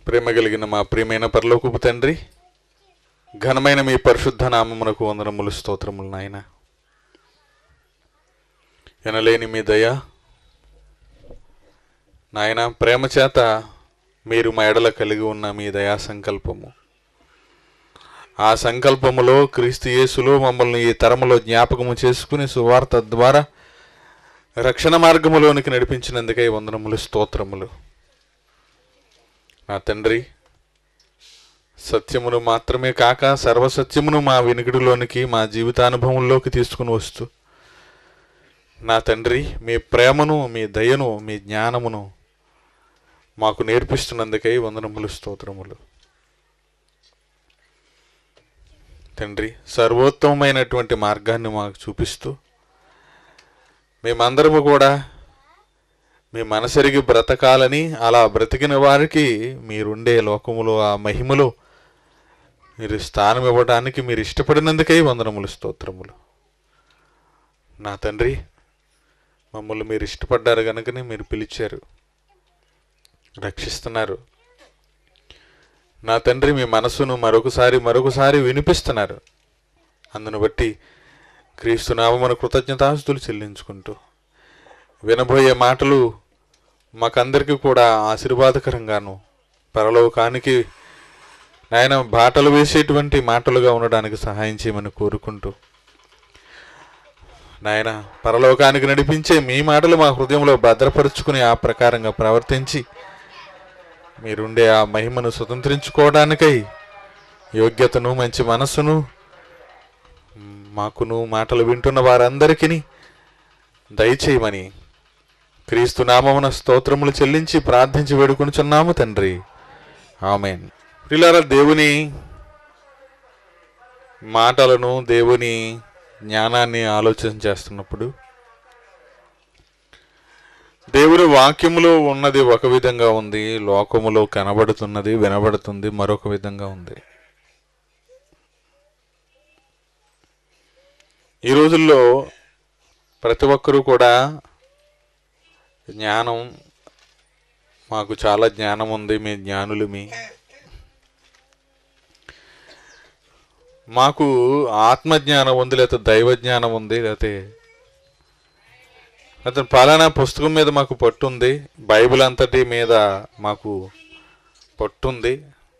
ప్రేమ కలిగిన మా ప్రియమైన పరలోకపు తండ్రి ఘనమైన మీ పరిశుద్ధ నామమునకు వందనములు స్తోత్రములు నాయన ఎనలేని మీ దయ నాయన ప్రేమ చేత మీరు మా ఎడల కలిగి ఉన్న మీ దయా సంకల్పము ఆ సంకల్పములో క్రీస్తు యేసులో మమ్మల్ని ఈ తరములో జ్ఞాపకము చేసుకుని సువార్త ద్వారా రక్షణ మార్గములోనికి నడిపించినందుకై వందనములు స్తోత్రములు నా తండ్రి సత్యమును మాత్రమే కాక సర్వసత్యమును మా వినికిడిలోనికి మా జీవితానుభవంలోకి తీసుకుని వస్తూ నా తండ్రి మీ ప్రేమను మీ దయను మీ జ్ఞానమును మాకు నేర్పిస్తున్నందుకై వందనములు స్తోత్రములు తండ్రి సర్వోత్తమమైనటువంటి మార్గాన్ని మాకు చూపిస్తూ మేమందరము కూడా మీ మనసరిగి బ్రతకాలని అలా బ్రతికిన వారికి మీరుండే లోకములో ఆ మహిమలో మీరు స్థానం ఇవ్వడానికి మీరు ఇష్టపడినందుకై వందనములు స్తోత్రములు నా తండ్రి మమ్మల్ని మీరు ఇష్టపడ్డారు కనుకనే మీరు పిలిచారు రక్షిస్తున్నారు నా తండ్రి మీ మనసును మరొకసారి మరొకసారి వినిపిస్తున్నారు అందును బట్టి క్రీస్తు నామమున కృతజ్ఞతాస్తులు చెల్లించుకుంటూ వినబోయే మాటలు మాకందరికీ కూడా ఆశీర్వాదకరంగాను పరలోకానికి నాయన బాటలు వేసేటువంటి మాటలుగా ఉండడానికి సహాయం చేయమని కోరుకుంటూ నాయన పరలోకానికి నడిపించే మీ మాటలు మా హృదయంలో భద్రపరుచుకుని ఆ ప్రకారంగా ప్రవర్తించి మీరుండే ఆ మహిమను స్వతంత్రించుకోవడానికై యోగ్యతను మంచి మనస్సును మాకును మాటలు వింటున్న వారందరికీ దయచేయమని క్రీస్తు నామమున స్తోత్రములు చెల్లించి ప్రార్థించి వేడుకొనుచున్నాము తండ్రి ఆమెన్ ప్రిలారా దేవుని మాటలను దేవుని జ్ఞానాన్ని ఆలోచన చేస్తున్నప్పుడు దేవుని వాక్యములో ఉన్నది ఒక విధంగా ఉంది లోకములో కనబడుతున్నది వినబడుతుంది మరొక విధంగా ఉంది ఈ రోజుల్లో ప్రతి ఒక్కరూ కూడా జ్ఞానం మాకు చాలా జ్ఞానం ఉంది మీ జ్ఞానులు మీ మాకు ఆత్మజ్ఞానం ఉంది లేకపోతే దైవ జ్ఞానం ఉంది లేకపోతే అతను పలానా పుస్తకం మీద మాకు పట్టుంది బైబిల్ అంతటి మీద మాకు పట్టుంది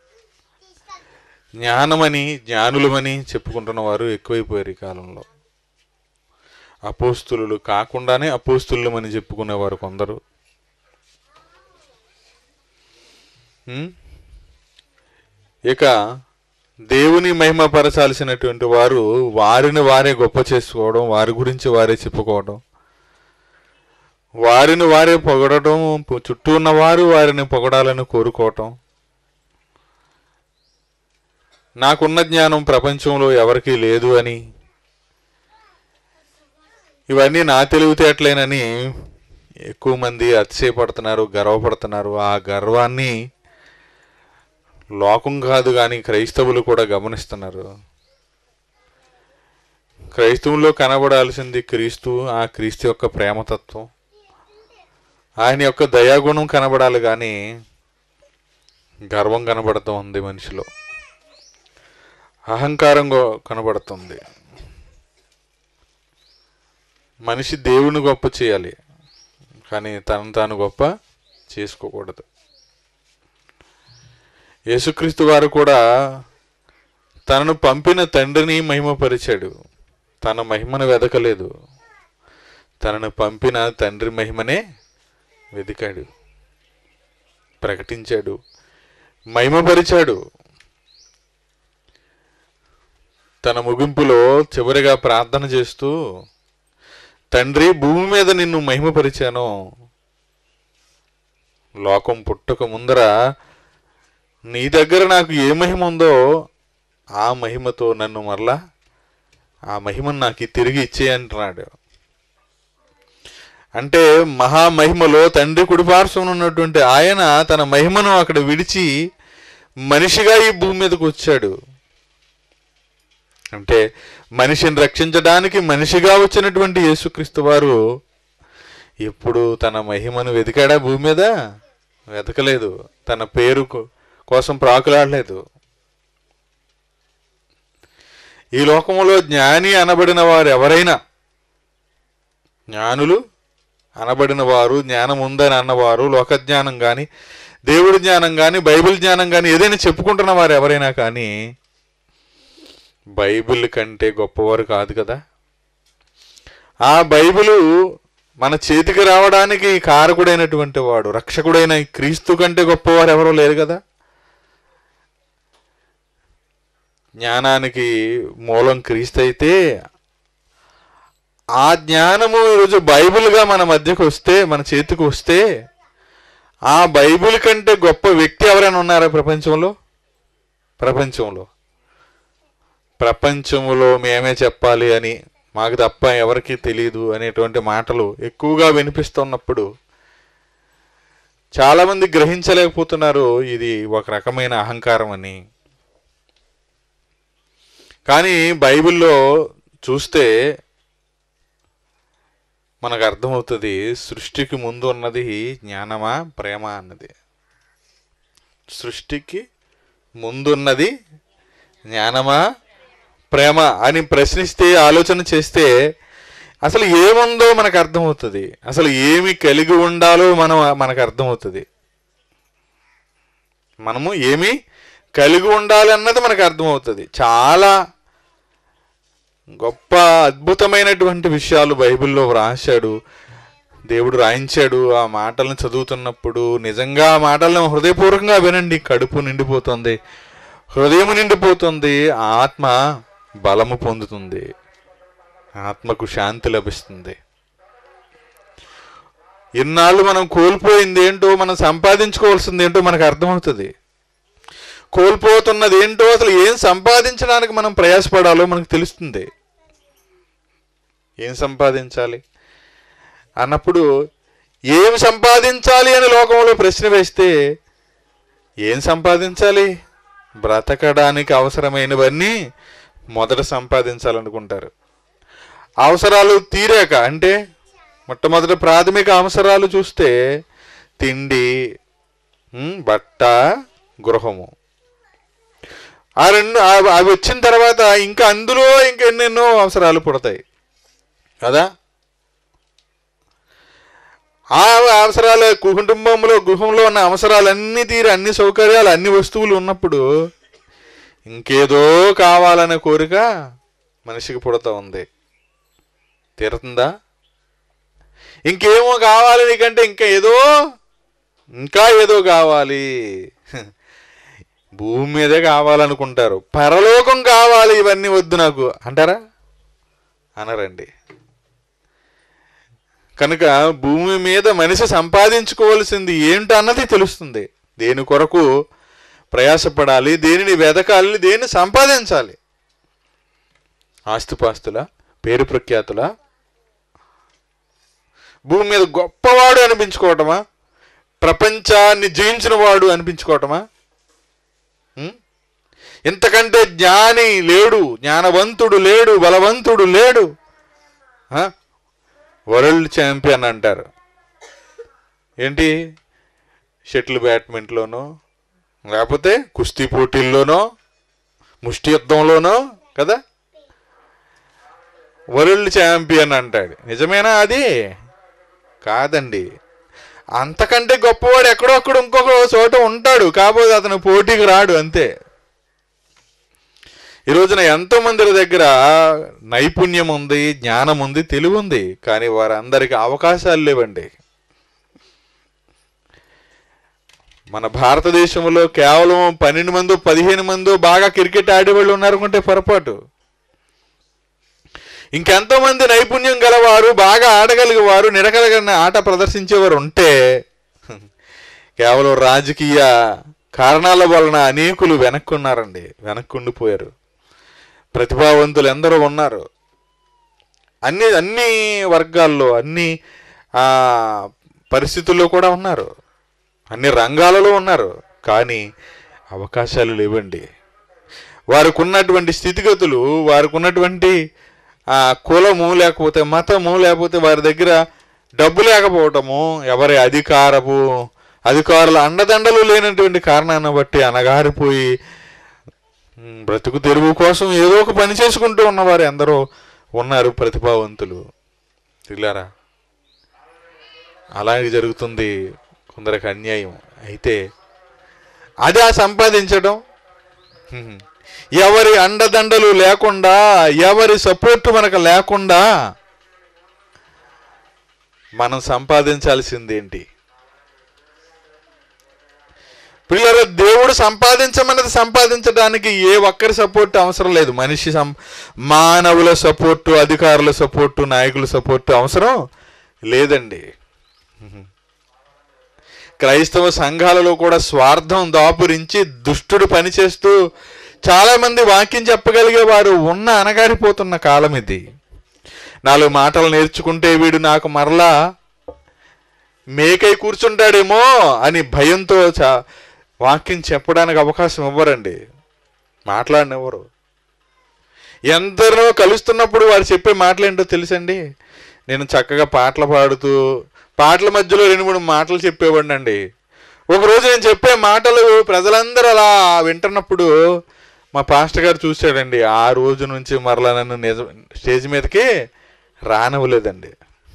జ్ఞానమని జ్ఞానులమని చెప్పుకుంటున్న వారు ఎక్కువైపోయారు ఈ కాలంలో అపోస్తులు కాకుండానే అపోస్తులమని చెప్పుకునేవారు కొందరు ఉమ్? ఇక దేవుని మహిమపరచాల్సినటువంటి వారు వారిని వారే గొప్ప చేసుకోవడం వారి గురించి వారే చెప్పుకోవడం వారిని వారే పొగడటం పు- చుట్టూ ఉన్నవారు వారిని పొగడాలని కోరుకోవటం నాకున్న జ్ఞానం ప్రపంచంలో ఎవరికీ లేదు అని ఇవన్నీ నా తెలివితేటలేనని ఎక్కువ మంది అతిశయపడుతున్నారు గర్వపడుతున్నారు ఆ గర్వాన్ని లోకం కాదు కానీ క్రైస్తవులు కూడా గమనిస్తున్నారు క్రైస్తవుల్లో కనబడాల్సింది క్రీస్తు ఆ క్రీస్తు యొక్క ప్రేమతత్వం ఆయన యొక్క దయాగుణం కనబడాలి కానీ గర్వం కనబడుతూ ఉంది మనిషిలో అహంకారం గో- కనబడుతుంది మనిషి దేవుని గొప్ప చేయాలి కానీ తను తాను గొప్ప చేసుకోకూడదు యేసుక్రీస్తు వారు కూడా తనను పంపిన తండ్రిని మహిమపరిచాడు తన మహిమను వెదకలేదు తనను పంపిన తండ్రి మహిమనే వెదికాడు ప్రకటించాడు మహిమపరిచాడు తన ముగింపులో చివరిగా ప్రార్థన చేస్తూ తండ్రి భూమి మీద నిన్ను మహిమపరిచాను లోకం పుట్టక ముందర నీ దగ్గర నాకు ఏ మహిమ ఉందో ఆ మహిమతో నన్ను మరలా ఆ మహిమను నాకు తిరిగి ఇచ్చేయంటున్నాడు అంటే మహామహిమలో తండ్రి కుడిపార్శ్వం ఉన్నటువంటి ఆయన తన మహిమను అక్కడ విడిచి మనిషిగా ఈ భూమి మీదకు వచ్చాడు అంటే మనిషిని రక్షించడానికి మనిషిగా వచ్చినటువంటి యేసుక్రీస్తు వారు ఎప్పుడు తన మహిమను వెతికాడా భూమి మీద వెతకలేదు తన పేరు కొ- కోసం ప్రాకులాడలేదు ఈ లోకములో జ్ఞాని అనబడిన వారు ఎవరైనా జ్ఞానులు అనబడిన వారు జ్ఞానం ఉందని అన్నవారు లోకజ్ఞానం కానీ దేవుడి జ్ఞానం కానీ బైబిల్ జ్ఞానం కానీ ఏదైనా చెప్పుకుంటున్న వారు ఎవరైనా కానీ బైబిల్ కంటే గొప్పవారు కాదు కదా ఆ బైబిలు మన చేతికి రావడానికి కారకుడైనటువంటి వాడు రక్షకుడైన ఈ క్రీస్తు కంటే గొప్పవారు ఎవరో లేరు కదా జ్ఞానానికి మూలం క్రీస్తు అయితే ఆ జ్ఞానము ఈరోజు బైబిల్గా మన మధ్యకు వస్తే మన చేతికి వస్తే ఆ బైబిల్ కంటే గొప్ప వ్యక్తి ఎవరైనా ఉన్నారా ప్రపంచంలో ప్రపంచంలో ప్రపంచంలో మేమే చెప్పాలి అని మాకు తప్ప ఎవరికీ తెలియదు అనేటువంటి మాటలు ఎక్కువగా వినిపిస్తున్నప్పుడు చాలామంది గ్రహించలేకపోతున్నారు ఇది ఒక రకమైన అహంకారం అని కానీ బైబిల్లో చూస్తే మనకు అర్థమవుతుంది సృష్టికి ముందు ఉన్నది జ్ఞానమా ప్రేమ అన్నది సృష్టికి ముందున్నది జ్ఞానమా ప్రేమ అని ప్రశ్నిస్తే ఆలోచన చేస్తే అసలు ఏముందో మనకు అర్థమవుతుంది అసలు ఏమి కలిగి ఉండాలో మనం మనకు అర్థమవుతుంది మనము ఏమి కలిగి ఉండాలి అన్నది మనకు అర్థమవుతుంది చాలా గొప్ప అద్భుతమైనటువంటి విషయాలు బైబిల్లో వ్రాశాడు దేవుడు రాయించాడు ఆ మాటలను చదువుతున్నప్పుడు నిజంగా ఆ మాటలను హృదయపూర్వకంగా వినండి కడుపు నిండిపోతుంది హృదయం నిండిపోతుంది ఆత్మ బలము పొందుతుంది ఆత్మకు శాంతి లభిస్తుంది ఇన్నాళ్ళు మనం కోల్పోయింది ఏంటో మనం సంపాదించుకోవాల్సింది ఏంటో మనకు అర్థమవుతుంది కోల్పోతున్నది ఏంటో అసలు ఏం సంపాదించడానికి మనం ప్రయాసపడాలో మనకు తెలుస్తుంది ఏం సంపాదించాలి అన్నప్పుడు ఏం సంపాదించాలి అని లోకంలో ప్రశ్న వేస్తే ఏం సంపాదించాలి బ్రతకడానికి అవసరమైనవన్నీ మొదట సంపాదించాలనుకుంటారు అవసరాలు తీరాక అంటే మొట్టమొదటి ప్రాథమిక అవసరాలు చూస్తే తిండి ఉమ్, బట్ట గృహము ఆ రెండు ఆ- అవి వచ్చిన తర్వాత ఇంకా అందులో ఇంకా ఎన్నెన్నో అవసరాలు పుడతాయి కదా ఆ అవసరాలు కుటుంబంలో గృహంలో ఉన్న అవసరాలన్నీ తీరి అన్ని సౌకర్యాలు అన్ని వస్తువులు ఉన్నప్పుడు ఇంకేదో కావాలనే కోరిక మనిషికి పుడతా ఉంది తీరుతుందా ఇంకేమో కావాలి నీకంటే ఇంకా ఏదో ఇంకా ఏదో కావాలి భూమి మీదే కావాలనుకుంటారు పరలోకం కావాలి ఇవన్నీ వద్దు నాకు అంటారా అనరండి కనుక భూమి మీద మనిషి సంపాదించుకోవాల్సింది ఏంటి అన్నది తెలుస్తుంది దేని కొరకు ప్రయాసపడాలి దేనిని వెదకాలి దేన్ని సంపాదించాలి ఆస్తిపాస్తుల పేరు ప్రఖ్యాతుల భూమి మీద గొప్పవాడు అనిపించుకోవటమా ప్రపంచాన్ని జయించిన వాడు అనిపించుకోవటమా ఉం? ఇంతకంటే జ్ఞాని లేడు జ్ఞానవంతుడు లేడు బలవంతుడు లేడు ఆ? వరల్డ్ ఛాంపియన్ అంటారు ఏంటి షటిల్ బ్యాడ్మింట్లోనో లేకపోతే కుస్తీ పోటీల్లోనో ముష్టి యుద్ధంలోనో కదా వరల్డ్ ఛాంపియన్ అంటాడు నిజమేనా అది కాదండి అంతకంటే గొప్పవాడు ఎక్కడో అక్కడ ఇంకొక చోట ఉంటాడు కాకపోతే అతను పోటీకి రాడు అంతే ఈ రోజున ఎంతో మంది దగ్గర నైపుణ్యం ఉంది జ్ఞానం ఉంది తెలివి ఉంది కానీ వారందరికీ అవకాశాలు లేవండి మన భారతదేశంలో కేవలం పన్నెండు మంది పదిహేను మంది బాగా క్రికెట్ ఆడేవాళ్ళు ఉన్నారనుకుంటే పొరపాటు ఇంకెంతో మంది నైపుణ్యం గలవారు బాగా ఆడగలిగేవారు నిరకలగిన ఆట ప్రదర్శించేవారు ఉంటే కేవలం రాజకీయ కారణాల వలన అనేకులు వెనక్కున్నారండి వెనక్కుండిపోయారు ప్రతిభావంతులు ఎందరో ఉన్నారు అన్ని అన్ని వర్గాల్లో అన్ని ఆ, పరిస్థితుల్లో కూడా ఉన్నారు అన్ని రంగాలలో ఉన్నారు కానీ అవకాశాలు లేవండి వారికి ఉన్నటువంటి స్థితిగతులు వారికి ఉన్నటువంటి ఆ, కులము లేకపోతే మతము లేకపోతే వారి దగ్గర డబ్బు లేకపోవటము ఎవరి అధికారపు అధికారుల అండదండలు లేనటువంటి కారణాన్ని బట్టి అనగారిపోయి ఉమ్, బ్రతుకు తెరువు కోసం ఏదో ఒక పని చేసుకుంటూ ఉన్నవారు ఎందరో ఉన్నారు ప్రతిభావంతులు తిరిగారా అలాగే జరుగుతుంది కొందరికి అన్యాయం అయితే అది ఆ సంపాదించడం హ్మ్. ఎవరి అండదండలు లేకుండా ఎవరి సపోర్ట్ మనకు లేకుండా మనం సంపాదించాల్సిందేంటి పిల్లలు దేవుడు సంపాదించమన్నది సంపాదించడానికి ఏ ఒక్కరి సపోర్ట్ అవసరం లేదు మనిషి సం మానవుల సపోర్టు అధికారుల సపోర్టు నాయకుల సపోర్టు అవసరం లేదండి క్రైస్తవ సంఘాలలో కూడా స్వార్థం దాపురించి దుష్టుడు పనిచేస్తూ చాలా మంది వాక్యం చెప్పగలిగే వారు ఉన్న అనగారిపోతున్న కాలం ఇది నాలుగు మాటలు నేర్చుకుంటే వీడు నాకు మరలా మేకై కూర్చుంటాడేమో అని భయంతో చా వాక్యం చెప్పడానికి అవకాశం ఇవ్వరండి మాట్లాడినెవరు ఎందరో కలుస్తున్నప్పుడు వారు చెప్పే మాటలు ఏంటో తెలుసండి నేను చక్కగా పాటలు పాడుతూ పాటల మధ్యలో రెండు మూడు మాటలు చెప్పేవాడిని అండి ఒకరోజు నేను చెప్పే మాటలు ప్రజలందరూ అలా వింటున్నప్పుడు మా పాస్టర్ గారు చూశాడండి ఆ రోజు నుంచి మరలా నన్ను నిజ స్టేజ్ మీదకి రానివ్వలేదండి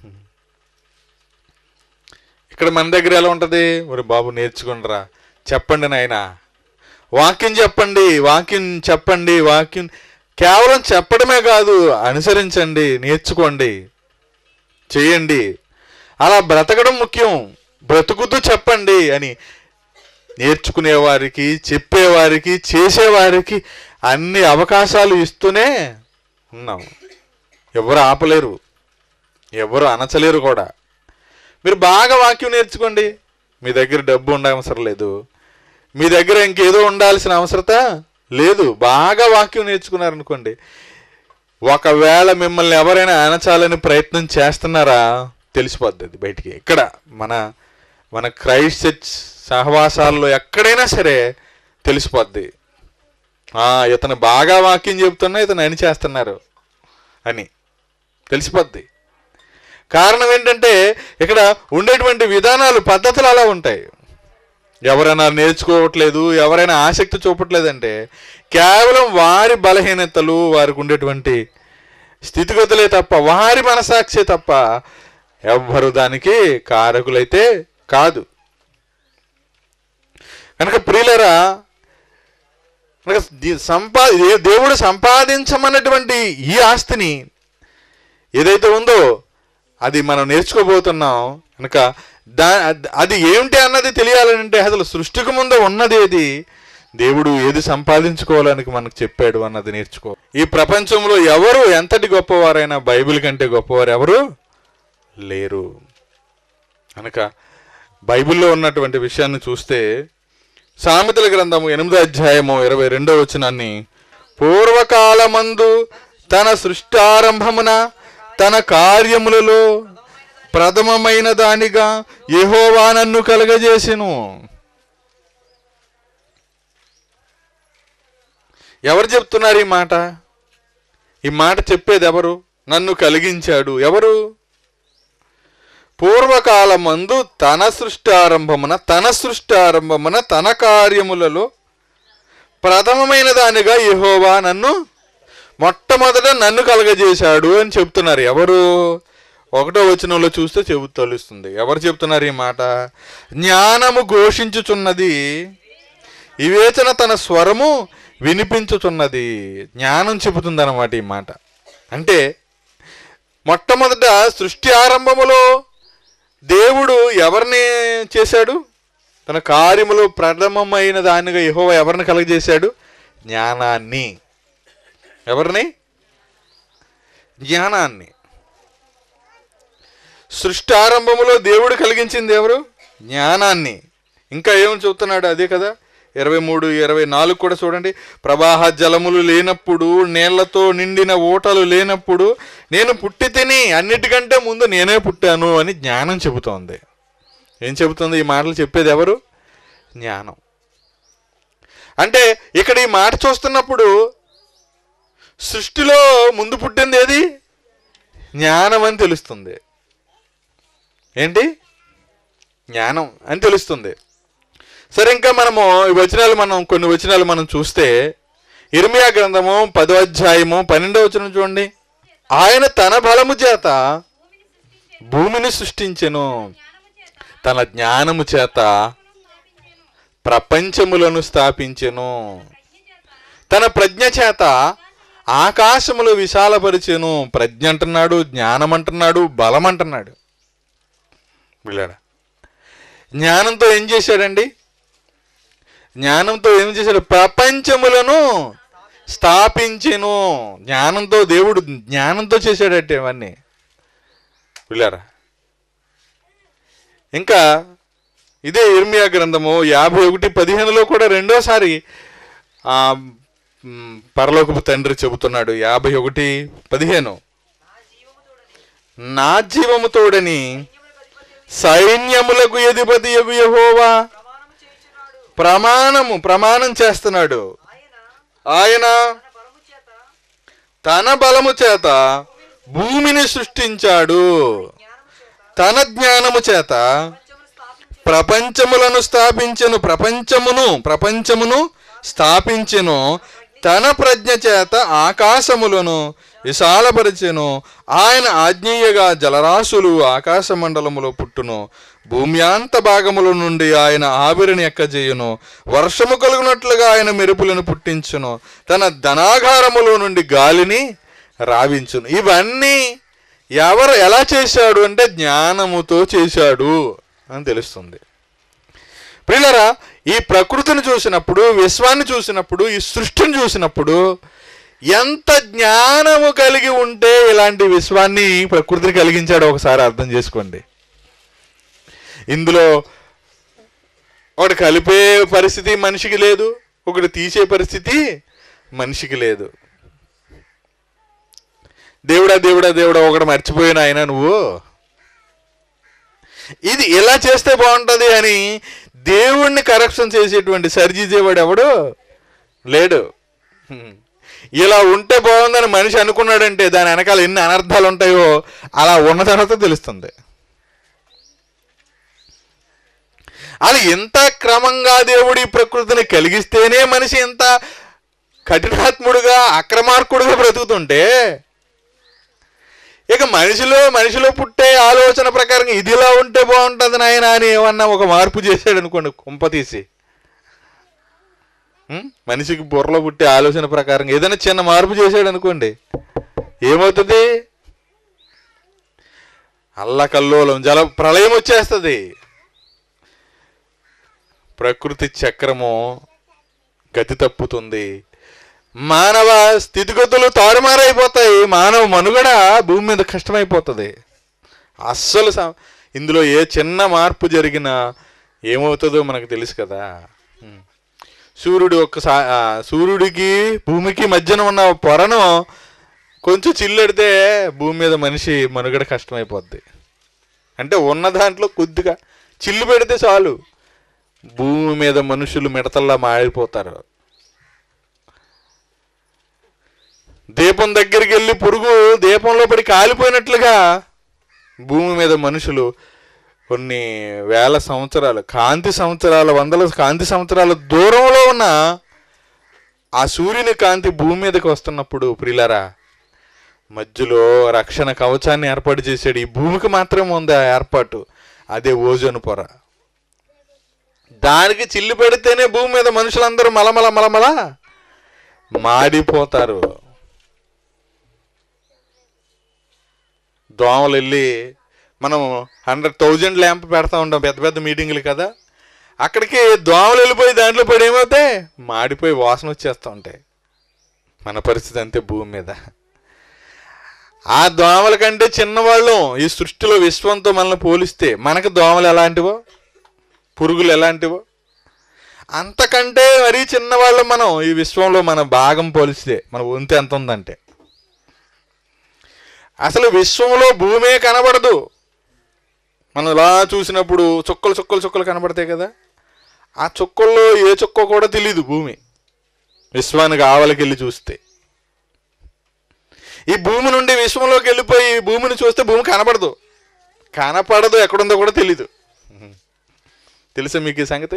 ఇక్కడ మన దగ్గర ఎలా ఉంటుంది మరి బాబు నేర్చుకుంటారా చెప్పండి నాయన వాక్యం చెప్పండి వాక్యం చెప్పండి వాక్యం కేవలం చెప్పడమే కాదు అనుసరించండి నేర్చుకోండి చేయండి అలా బ్రతకడం ముఖ్యం బ్రతుకుతూ చెప్పండి అని నేర్చుకునేవారికి చెప్పేవారికి చేసేవారికి అన్ని అవకాశాలు ఇస్తూనే ఉన్నాం ఎవరు ఆపలేరు ఎవరు అనచలేరు కూడా మీరు బాగా వాక్యం నేర్చుకోండి మీ దగ్గర డబ్బు ఉండవసరం లేదు మీ దగ్గర ఇంకేదో ఉండాల్సిన అవసరత లేదు బాగా వాక్యం నేర్చుకున్నారనుకోండి ఒకవేళ మిమ్మల్ని ఎవరైనా అనచాలని ప్రయత్నం చేస్తున్నారా తెలిసిపోద్ది అది బయటికి ఇక్కడ మన మన క్రైస్ట్ చర్చ్ సహవాసాల్లో ఎక్కడైనా సరే తెలిసిపోద్ది ఆ, ఇతను బాగా వాక్యం చెబుతున్నా ఇతను అని చేస్తున్నారు అని తెలిసిపోద్ది కారణం ఏంటంటే ఇక్కడ ఉండేటువంటి విధానాలు పద్ధతులు అలా ఉంటాయి ఎవరైనా నేర్చుకోవట్లేదు ఎవరైనా ఆసక్తి చూపట్లేదంటే కేవలం వారి బలహీనతలు వారికి ఉండేటువంటి స్థితిగతులే తప్ప వారి మనసాక్షి తప్ప ఎవ్వరు దానికి కారకులైతే కాదు కనుక ప్రియులరా కనుక ది- సంపా దే- దేవుడు సంపాదించమన్నటువంటి ఈ ఆస్తిని ఏదైతే ఉందో అది మనం నేర్చుకోబోతున్నాం కనుక దా అది ఏమిటి అన్నది తెలియాలంటే అసలు సృష్టికి ముందు ఉన్నది ఏది దేవుడు ఏది సంపాదించుకోవాలని మనకు చెప్పాడు అన్నది నేర్చుకో ఈ ప్రపంచంలో ఎవరు ఎంతటి గొప్పవారైనా బైబిల్ కంటే గొప్పవారు ఎవరు లేరు కనుక బైబిల్లో ఉన్నటువంటి విషయాన్ని చూస్తే సామెతల గ్రంథము ఎనిమిదో అధ్యాయము ఇరవై రెండో వచనాన్ని పూర్వకాలమందు తన సృష్టారంభమున తన కార్యములలో ప్రథమమైన దానిగా యెహోవా నన్ను కలగజేసెను ఎవరు చెప్తున్నారు ఈ మాట ఈ మాట చెప్పేది ఎవరు నన్ను కలిగించాడు ఎవరు పూర్వకాలమందు తన సృష్టారంభమున తన సృష్టారంభమున తన కార్యములలో ప్రథమమైన దానిగా యెహోవా నన్ను మొట్టమొదట నన్ను కలగజేశాడు అని చెప్తున్నారు ఎవరు ఒకటో వచనంలో చూస్తే చెబు తెలుస్తుంది ఎవరు చెప్తున్నారు ఈ మాట జ్ఞానము ఘోషించుచున్నది వివేచన తన స్వరము వినిపించుచున్నది జ్ఞానం చెబుతుందన్నమాట ఈ మాట అంటే మొట్టమొదట సృష్టి ఆరంభములో దేవుడు ఎవరిని చేశాడు తన కార్యములో ప్రథమమైన దానిగా యెహోవా ఎవరిని కలగజేశాడు జ్ఞానాన్ని ఎవరిని జ్ఞానాన్ని సృష్టి ఆరంభములో దేవుడు కలిగించింది ఎవరు జ్ఞానాన్ని ఇంకా ఏమని చెబుతున్నాడు అదే కదా ఇరవై మూడు ఇరవై నాలుగు కూడా చూడండి ప్రవాహ జలములు లేనప్పుడు నీళ్లతో నిండిన ఓటలు లేనప్పుడు నేను పుట్టి తిని అన్నిటికంటే ముందు నేనే పుట్టాను అని జ్ఞానం చెబుతోంది ఏం చెబుతుంది ఈ మాటలు చెప్పేది ఎవరు జ్ఞానం అంటే ఇక్కడ ఈ మాట చూస్తున్నప్పుడు సృష్టిలో ముందు పుట్టింది ఏది జ్ఞానం అని తెలుస్తుంది ఏంటి జ్ఞానం అని తెలుస్తుంది సరే ఇంకా మనము ఈ వచనాలు మనం కొన్ని వచనాలు మనం చూస్తే ఇర్మియా గ్రంథము పదో అధ్యాయము పన్నెండవ వచనం చూడండి ఆయన తన బలము చేత భూమిని సృష్టించెను తన జ్ఞానము చేత ప్రపంచములను స్థాపించెను తన ప్రజ్ఞ చేత ఆకాశములు విశాలపరిచెను ప్రజ్ఞ అంటున్నాడు జ్ఞానం అంటున్నాడు బలం అంటున్నాడు వీళ్ళాడా జ్ఞానంతో ఏం చేశాడండి జ్ఞానంతో ఏం చేశాడు ప్రపంచములను స్థాపించెను జ్ఞానంతో దేవుడు జ్ఞానంతో చేశాడట ఇవన్నీ వీళ్ళారా ఇంకా ఇదే ఇర్మియా గ్రంథము యాభై ఒకటి పదిహేనులో కూడా రెండోసారి ఆ, మ్, పరలోకపు తండ్రి చెబుతున్నాడు యాభై ఒకటి పదిహేను నా జీవము తోడని సైన్యములకు అధిపతి యగు యెహోవా ప్రమాణము చేయుచున్నాడు ప్రమాణము ప్రమాణం చేస్తున్నాడు ఆయన ఆయన తన బలము చేత తన బలము చేత భూమిని సృష్టించాడు జ్ఞానము చేత తన జ్ఞానము చేత ప్రపంచమును స్థాపించి ప్రపంచములను స్థాపించెను ప్రపంచమును ప్రపంచమును స్థాపించెను తన ప్రజ్ఞ చేత ఆకాశములను విశాలపరిచెను ఆయన ఆజ్ఞేయగా జలరాశులు ఆకాశ మండలములో పుట్టును భూమ్యాంత భాగముల నుండి ఆయన ఆవిరిని ఎక్కజేయును వర్షము కలుగునట్లుగా ఆయన మెరుపులను పుట్టించును తన ధనాగారములో నుండి గాలిని రావించును ఇవన్నీ ఎవరు ఎలా చేశాడు అంటే జ్ఞానముతో చేశాడు అని తెలుస్తుంది ప్రియులరా ఈ ప్రకృతిని చూసినప్పుడు విశ్వాన్ని చూసినప్పుడు ఈ సృష్టిని చూసినప్పుడు ఎంత జ్ఞానము కలిగి ఉంటే ఇలాంటి విశ్వాన్ని ప్రకృతిని కలిగించాడో ఒకసారి అర్థం చేసుకోండి ఇందులో ఒకటి కలిపే పరిస్థితి మనిషికి లేదు ఒకటి తీసే పరిస్థితి మనిషికి లేదు దేవుడా దేవుడా దేవుడా ఒకటి మర్చిపోయిన ఆయన నువ్వు ఇది ఇలా చేస్తే బాగుంటుంది అని దేవుణ్ణి కరెక్షన్ చేసేటువంటి సరిచేసేవాడు ఎవడు లేడు హ్మ్. ఇలా ఉంటే బాగుందని మనిషి అనుకున్నాడంటే దాని వెనకాల ఎన్ని అనర్థాలు ఉంటాయో అలా ఉన్న తర్వాత తెలుస్తుంది అది ఎంత క్రమంగా దేవుడి ప్రకృతిని కలిగిస్తేనే మనిషి ఎంత కఠినాత్ముడుగా అక్రమార్కుడుగా బ్రతుకుతుంటే ఇక మనిషిలో మనిషిలో పుట్టే ఆలోచన ప్రకారం ఇదిలా ఉంటే బాగుంటుంది నాయన అని ఏమన్నా ఒక మార్పు చేశాడు అనుకోండి కుంప తీసి ఉం? మనిషికి బుర్రలో పుట్టే ఆలోచన ప్రకారం ఏదైనా చిన్న మార్పు చేశాడు అనుకోండి ఏమవుతుంది అల్లకల్లోలం జల ప్రళయం వచ్చేస్తుంది ప్రకృతి చక్రము గతి తప్పుతుంది మానవ స్థితిగతులు తారుమారైపోతాయి మానవ మనుగడ భూమి మీద కష్టమైపోతుంది అస్సలు స- ఇందులో ఏ చిన్న మార్పు జరిగినా ఏమవుతుందో మనకు తెలుసు కదా ఉం. సూర్యుడు ఒక్కసారి సూర్యుడికి భూమికి మధ్యన ఉన్న పొరను కొంచెం చిల్లెడితే భూమి మీద మనిషి మనుగడ కష్టమైపోద్ది అంటే ఉన్న దాంట్లో కొద్దిగా చిల్లు పెడితే చాలు భూమి మీద మనుషులు మిడతల్లా మారిపోతారు దీపం దగ్గరికి వెళ్ళి పురుగు దీపంలో పడి కాలిపోయినట్లుగా భూమి మీద మనుషులు కొన్ని వేల సంవత్సరాలు కాంతి సంవత్సరాల వందల కాంతి సంవత్సరాల దూరంలో ఉన్న ఆ సూర్యుని కాంతి భూమి మీదకి వస్తున్నప్పుడు ప్రిలరా మధ్యలో రక్షణ కవచాన్ని ఏర్పాటు చేశాడు ఈ భూమికి మాత్రమే ఉంది ఆ ఏర్పాటు అదే ఓజోను పొర దానికి చిల్లు పెడితేనే భూమి మీద మనుషులందరూ మలమల మలమల మాడిపోతారు దోమలు వెళ్ళి మనం హండ్రెడ్ థౌజండ్ ల్యాంప్ పెడతా ఉంటాం పెద్ద పెద్ద మీటింగులు కదా అక్కడికి దోమలు వెళ్ళిపోయి దాంట్లో పడి ఏమవుతాయి మాడిపోయి వాసన వచ్చేస్తూ ఉంటాయి మన పరిస్థితి అంతే భూమి మీద ఆ దోమల కంటే చిన్నవాళ్ళం ఈ సృష్టిలో విశ్వంతో మనల్ని పోలిస్తే మనకు దోమలు ఎలాంటివో పురుగులు ఎలాంటివో అంతకంటే మరీ చిన్నవాళ్ళం మనం ఈ విశ్వంలో మన భాగం పోలిస్తే మన వంతు ఎంత ఉందంటే అసలు విశ్వంలో భూమే కనబడదు మనం ఇలా చూసినప్పుడు చుక్కలు చుక్కలు చుక్కలు కనబడతాయి కదా ఆ చుక్కల్లో ఏ చుక్క కూడా తెలియదు భూమి విశ్వానికి ఆవలికి వెళ్ళి చూస్తే ఈ భూమి నుండి విశ్వంలోకి వెళ్ళిపోయి ఈ భూమిని చూస్తే భూమి కనబడదు కనపడదు ఎక్కడుందో కూడా తెలీదు తెలుసా మీకు ఈ సంగతి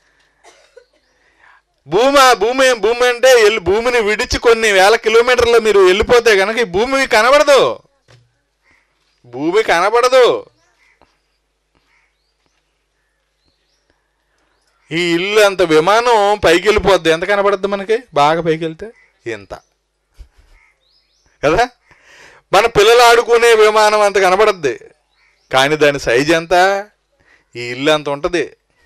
భూమి భూమి భూమి అంటే వెళ్ళి భూమిని విడిచి కొన్ని వేల కిలోమీటర్లు మీరు వెళ్ళిపోతే కనుక ఈ భూమి మీకు కనబడదు భూమి కనబడదు ఈ ఇల్లు అంత విమానం పైకి వెళ్ళిపోద్ది ఎంత కనబడద్దు మనకి బాగా పైకి వెళ్తే ఎంత కదా మన పిల్లలు ఆడుకునే విమానం అంత కనబడద్ది కానీ దాని సైజ్ ఎంత ఈ ఇల్లు అంత ఉంటుంది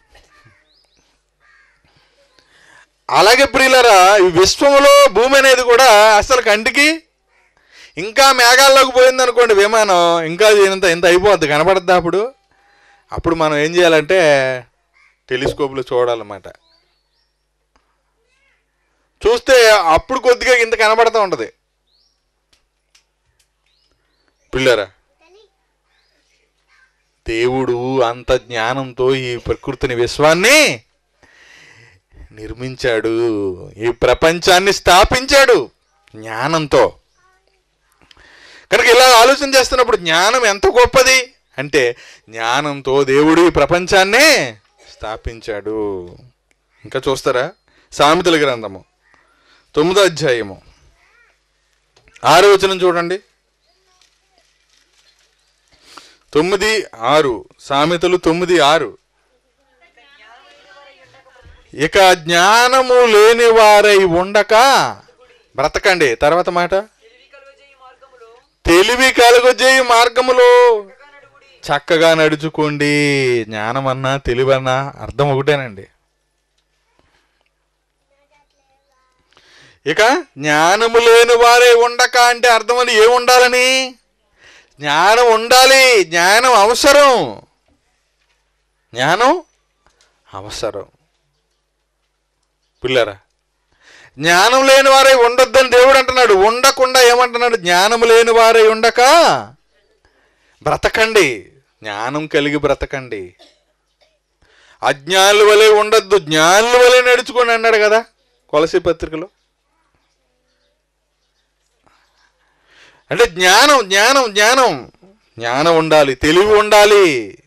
అలాగే ప్రియులరా ఈ విశ్వములో భూమి అనేది కూడా అసలు కంటికి ఇంకా మేఘాల్లోకి పోయింది అనుకోండి విమానం ఇంకా ఇంత ఇంత అయిపోద్ది కనపడద్దా అప్పుడు అప్పుడు మనం ఏం చేయాలంటే టెలిస్కోప్లో చూడాలన్నమాట చూస్తే అప్పుడు కొద్దిగా ఇంత కనబడతా ఉంటుంది పిల్లరా దేవుడు అంత జ్ఞానంతో ఈ ప్రకృతిని విశ్వాన్ని నిర్మించాడు ఈ ప్రపంచాన్ని స్థాపించాడు జ్ఞానంతో కనుక ఇలా ఆలోచన చేస్తున్నప్పుడు జ్ఞానం ఎంత గొప్పది అంటే జ్ఞానంతో దేవుడు ఈ ప్రపంచాన్నే స్థాపించాడు ఇంకా చూస్తారా సామెతల గ్రంథము తొమ్మిదో అధ్యాయము ఆరో వచనం చూడండి తొమ్మిది ఆరు సామెతలు తొమ్మిది ఆరు ఇక జ్ఞానము లేని వారై ఉండక బ్రతకండి తర్వాత మాట తెలివి కలుగజేయి మార్గములో తెలివి కలుగజేయి మార్గములో చక్కగా నడుగుడి చక్కగా నడుచుకోండి జ్ఞానమన్నా తెలివన్నా అర్థం ఒకటేనండి ఇక జ్ఞానము లేని వారే ఉండక అంటే అర్థమని ఏం ఉండాలని జ్ఞానం ఉండాలి జ్ఞానం అవసరం జ్ఞానం అవసరం పిల్లరా జ్ఞానం లేని వారై ఉండొద్దని దేవుడు అంటున్నాడు ఉండకుండా ఏమంటున్నాడు జ్ఞానం లేని వారై ఉండక బ్రతకండి జ్ఞానం కలిగి బ్రతకండి అజ్ఞానుల వలె ఉండొద్దు జ్ఞానుల వలె నడుచుకోండి అన్నాడు కదా కొలసి పత్రికలో అంటే జ్ఞానం జ్ఞానం జ్ఞానం జ్ఞానం ఉండాలి తెలివి ఉండాలి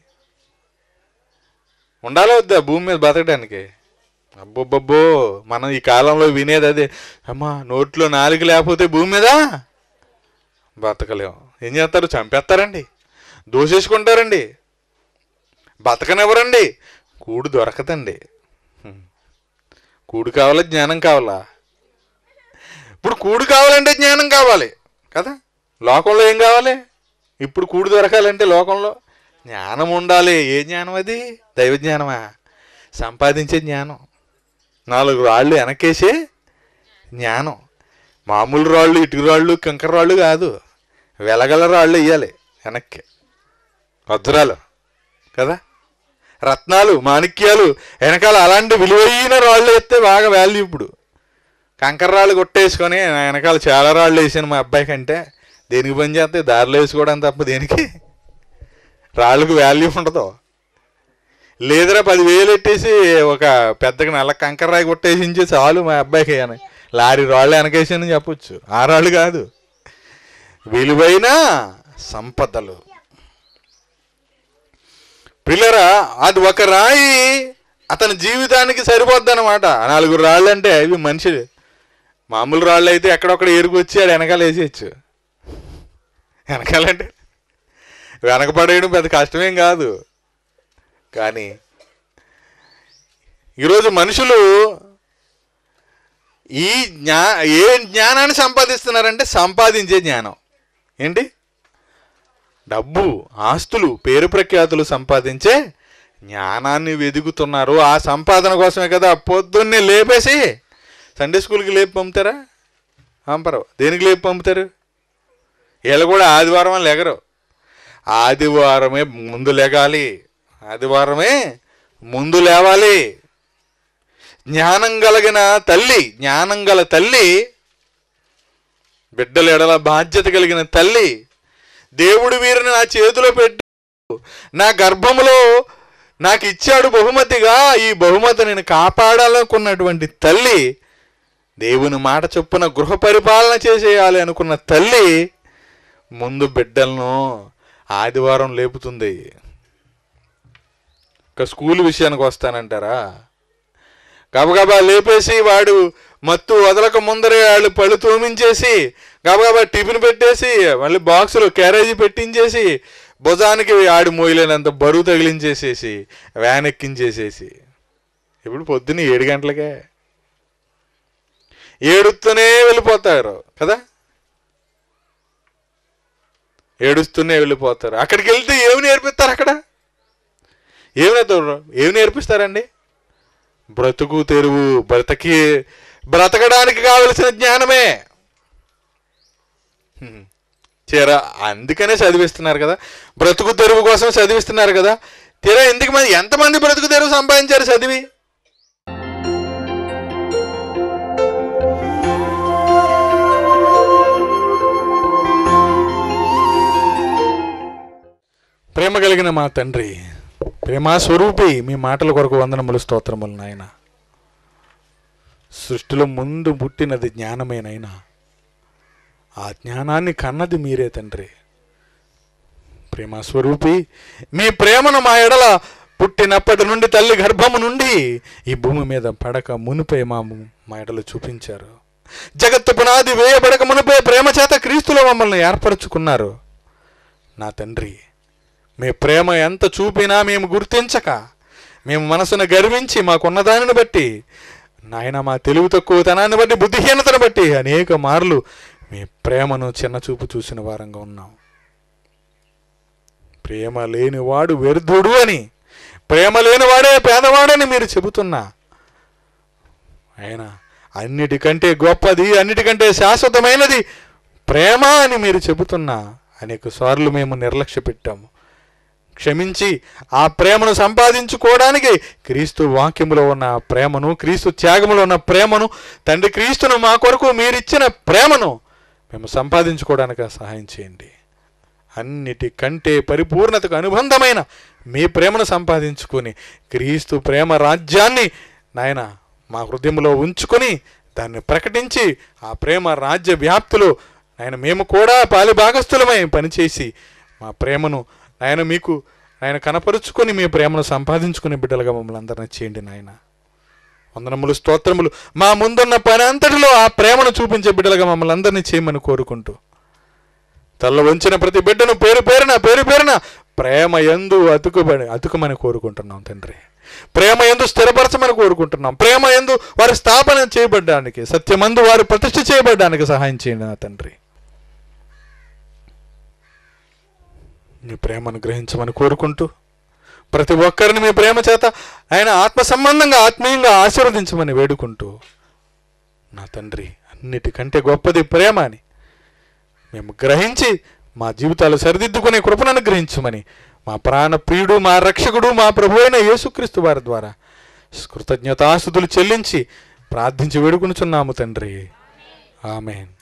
ఉండాలి వద్దా భూమి మీద బతకడానికి అబ్బోబ్బబ్బో మనం ఈ కాలంలో వినేది అదే అమ్మా నోట్లో నాలుగు లేకపోతే భూమి మీద బతకలేం ఏం చేస్తారు చంపేస్తారండి దోషేసుకుంటారండి బతకనివ్వరండి కూడు దొరకదండి హ్మ్. కూడు కావాలా జ్ఞానం కావాలా ఇప్పుడు కూడు కావాలంటే జ్ఞానం కావాలి కదా లోకంలో ఏం కావాలి ఇప్పుడు కూడు దొరకాలంటే లోకంలో జ్ఞానం ఉండాలి ఏ జ్ఞానం అది దైవ జ్ఞానమా సంపాదించే జ్ఞానం నాలుగు రాళ్ళు వెనకేసే జ్ఞానం మామూలు రాళ్ళు ఇటుక రాళ్ళు కంకర రాళ్ళు కాదు వెలగల రాళ్ళు వేయాలి వెనక్కి వజ్రాలు కదా రత్నాలు మాణిక్యాలు వెనకాల అలాంటి విలువైన రాళ్ళు వేస్తే బాగా వాల్యూ ఇప్పుడు కంకర రాళ్ళు కొట్టేసుకొని నా వెనకాల చాలా రాళ్ళు వేసాను మా అబ్బాయి కంటే దేనికి పని చేస్తే దారిలో వేసుకోవడం తప్ప దేనికి రాళ్ళకు వాల్యూ ఉండదు లేదురా పదివేలు పెట్టేసి ఒక పెద్దగా నల్ల కంకర రాయి కొట్టేసించి చాలు మా అబ్బాయికి అని లారీ రాళ్ళు వెనకేసానని చెప్పొచ్చు ఆ రాళ్ళు కాదు విలువైన సంపదలు పిల్లరా అది ఒక రాయి అతని జీవితానికి సరిపోద్దన్నమాట నాలుగు రాళ్ళు అంటే ఇవి మనిషి మామూలు రాళ్ళు అయితే ఎక్కడొక్కడ ఏరుకొచ్చి ఆడు వెనకాల వేసేయచ్చు వెనకాలంటే వెనకపడేయడం పెద్ద కష్టమేం కాదు కానీ ఈరోజు మనుషులు ఈ జ్ఞా ఏ జ్ఞానాన్ని సంపాదిస్తున్నారంటే సంపాదించే జ్ఞానం ఏంటి డబ్బు ఆస్తులు పేరు ప్రఖ్యాతులు సంపాదించే జ్ఞానాన్ని వెదుగుతున్నారు ఆ సంపాదన కోసమే కదా పొద్దున్నే లేపేసి సండే స్కూల్కి లేపి పంపుతారా పంపరు దేనికి లేపి పంపుతారు వీళ్ళు కూడా ఆదివారం అని లేగరు ఆదివారమే ముందు లేగాలి ఆదివారమే ముందు లేవాలి జ్ఞానం కలిగిన తల్లి జ్ఞానం గల తల్లి బిడ్డల ఎడల బాధ్యత కలిగిన తల్లి దేవుడు వీరిని నా చేతిలో పెట్టి నా గర్భములో నాకు ఇచ్చాడు బహుమతిగా ఈ బహుమతి నేను కాపాడాలనుకున్నటువంటి తల్లి దేవుని మాట చొప్పున గృహ పరిపాలన చేసేయాలి అనుకున్న తల్లి ముందు బిడ్డలను ఆదివారం లేపుతుంది ఇక స్కూల్ విషయానికి వస్తానంటారా గబగబా లేపేసి వాడు మత్తు వదలక ముందరే వాళ్ళు పళ్ళు తోమించేసి గబగబా టిఫిన్ పెట్టేసి మళ్ళీ బాక్సులో క్యారేజీ పెట్టించేసి భుజానికి ఆడి మోయలేనంత బరువు తగిలించేసేసి వ్యాన్ ఎక్కించేసేసి ఇప్పుడు పొద్దున్న ఏడు గంటలకే ఏడుస్తూనే వెళ్ళిపోతారు కదా ఏడుస్తూనే వెళ్ళిపోతారు అక్కడికి వెళ్తే ఏమి నేర్పిస్తారు అక్కడ ఏమి నేర్పుతారు ఏమి నేర్పిస్తారండి బ్రతుకు తెరువు బ్రతకి బ్రతకడానికి కావలసిన జ్ఞానమే హ్మ్. తీరా అందుకనే చదివిస్తున్నారు కదా బ్రతుకు తెరువు కోసం చదివిస్తున్నారు కదా తీరా ఎందుకు మంది ఎంతమంది బ్రతుకు తెరువు సంపాదించారు చదివి ప్రేమ కలిగిన మా తండ్రి ప్రేమ స్వరూపి మీ మాటల కొరకు వందనములు స్తోత్రములు నాయన సృష్టిలో ముందు పుట్టినది జ్ఞానమేనైనా ఆ జ్ఞానాన్ని కన్నది మీరే తండ్రి ప్రేమ స్వరూపి మీ ప్రేమను మా ఎడల పుట్టినప్పటి నుండి తల్లి గర్భము నుండి ఈ భూమి మీద పడక మునిపే మా మా ఎడలు చూపించారు జగత్తు పునాది వేయబడక మునిపే ప్రేమ చేత క్రీస్తులో మమ్మల్ని ఏర్పరచుకున్నారు నా తండ్రి మీ ప్రేమ ఎంత చూపినా మేము గుర్తించక మేము మనసును గర్వించి మాకున్న దానిని బట్టి నాయన మా తెలివి తక్కువతనాన్ని బట్టి బుద్ధిహీనతను బట్టి అనేక మార్లు మీ ప్రేమను చిన్న చూపు చూసిన వారంగా ఉన్నాం ప్రేమ లేనివాడు వ్యర్థుడు అని ప్రేమ లేనివాడే పేదవాడని మీరు చెబుతున్నా ఆయన అన్నిటికంటే గొప్పది అన్నిటికంటే శాశ్వతమైనది ప్రేమ అని మీరు చెబుతున్నా అనేక సార్లు మేము నిర్లక్ష్య పెట్టాము క్షమించి ఆ ప్రేమను సంపాదించుకోవడానికి క్రీస్తు వాక్యములో ఉన్న ఆ ప్రేమను క్రీస్తు త్యాగములో ఉన్న ప్రేమను తండ్రి క్రీస్తును మా కొరకు మీరిచ్చిన ప్రేమను మేము సంపాదించుకోవడానికి సహాయం చేయండి అన్నిటికంటే పరిపూర్ణతకు అనుబంధమైన మీ ప్రేమను సంపాదించుకొని క్రీస్తు ప్రేమ రాజ్యాన్ని నాయన మా హృదయంలో ఉంచుకొని దాన్ని ప్రకటించి ఆ ప్రేమ రాజ్య వ్యాప్తిలో నాయన మేము కూడా పాలి భాగస్థులమై పనిచేసి మా ప్రేమను నాయన మీకు ఆయన కనపరుచుకొని మీ ప్రేమను సంపాదించుకునే బిడ్డలుగా మమ్మల్ని అందరినీ చేయండి నాయన వందనములు స్తోత్రములు మా ముందున్న పని అంతటిలో ఆ ప్రేమను చూపించే బిడ్డలుగా మమ్మల్ని అందరినీ చేయమని కోరుకుంటూ తల్ల వంచిన ప్రతి బిడ్డను పేరు పేరున పేరు పేరున ప్రేమ ఎందు అతుకుబడి అతుకమని కోరుకుంటున్నాం తండ్రి ప్రేమ ఎందు స్థిరపరచమని కోరుకుంటున్నాం ప్రేమ ఎందు వారి స్థాపన చేయబడ్డానికి సత్యమందు వారు ప్రతిష్ఠ చేయబడ్డానికి సహాయం చేయండి నా తండ్రి మీ ప్రేమను గ్రహించమని కోరుకుంటూ ప్రతి ఒక్కరిని మీ ప్రేమ చేత ఆయన ఆత్మ సంబంధంగా ఆత్మీయంగా ఆశీర్వదించమని వేడుకుంటూ నా తండ్రి అన్నిటికంటే గొప్పది ప్రేమ అని మేము గ్రహించి మా జీవితాలు సరిదిద్దుకునే కృపను అనుగ్రహించమని మా ప్రాణ ప్రియుడు మా రక్షకుడు మా ప్రభు అయిన యేసుక్రీస్తు వారి ద్వారా కృతజ్ఞతాస్తుతులు చెల్లించి ప్రార్థించి వేడుకునుచున్నాము తండ్రి ఆమెన్